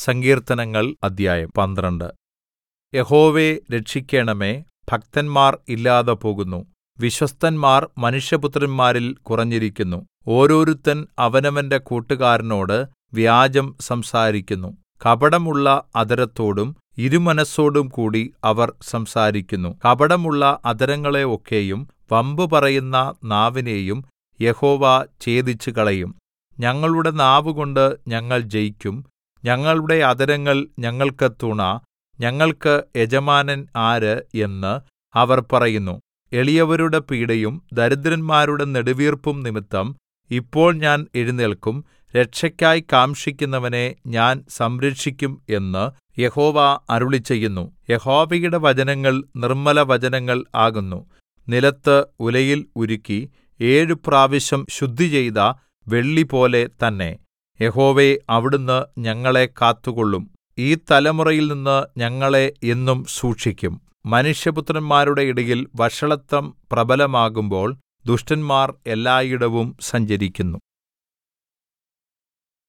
സങ്കീർത്തനങ്ങൾ അദ്ധ്യായം പന്ത്രണ്ട് യഹോവേ രക്ഷിക്കണമേ ഭക്തന്മാർ ഇല്ലാതെ പോകുന്നു വിശ്വസ്തന്മാർ മനുഷ്യപുത്രന്മാരിൽ കുറഞ്ഞിരിക്കുന്നു ഓരോരുത്തൻ അവനവന്റെ കൂട്ടുകാരനോട് വ്യാജം സംസാരിക്കുന്നു കപടമുള്ള അധരത്തോടും ഇരുമനസ്സോടും കൂടി അവർ സംസാരിക്കുന്നു കപടമുള്ള അധരങ്ങളെ ഒക്കെയും വമ്പ് പറയുന്ന നാവിനെയും യഹോവ ഛേദിച്ചുകളയും ഞങ്ങളുടെ നാവുകൊണ്ട് ഞങ്ങൾ ജയിക്കും ഞങ്ങളുടെ അധരങ്ങൾ ഞങ്ങൾക്ക് തുണ ഞങ്ങൾക്ക് യജമാനൻ ആര് എന്ന് അവർ പറയുന്നു എളിയവരുടെ പീഡയും ദരിദ്രന്മാരുടെ നെടുവീർപ്പും നിമിത്തം ഇപ്പോൾ ഞാൻ എഴുന്നേല്ക്കും രക്ഷയ്ക്കായി കാംക്ഷിക്കുന്നവനെ ഞാൻ സംരക്ഷിക്കും എന്ന് യഹോവ അരുളിച്ചെയ്യുന്നു യഹോവയുടെ വചനങ്ങൾ നിർമ്മലവചനങ്ങൾ ആകുന്നു നിലത്ത് ഉലയിൽ ഉരുക്കി ഏഴു പ്രാവശ്യം ശുദ്ധിചെയ്ത വെള്ളിപോലെ തന്നെ യഹോവേ അവിടുന്ന് ഞങ്ങളെ കാത്തുകൊള്ളും ഈ തലമുറയിൽനിന്ന് ഞങ്ങളെ എന്നും സൂക്ഷിക്കും മനുഷ്യപുത്രന്മാരുടെ ഇടയിൽ വഷളത്വം പ്രബലമാകുമ്പോൾ ദുഷ്ടന്മാർ എല്ലായിടവും സഞ്ചരിക്കുന്നു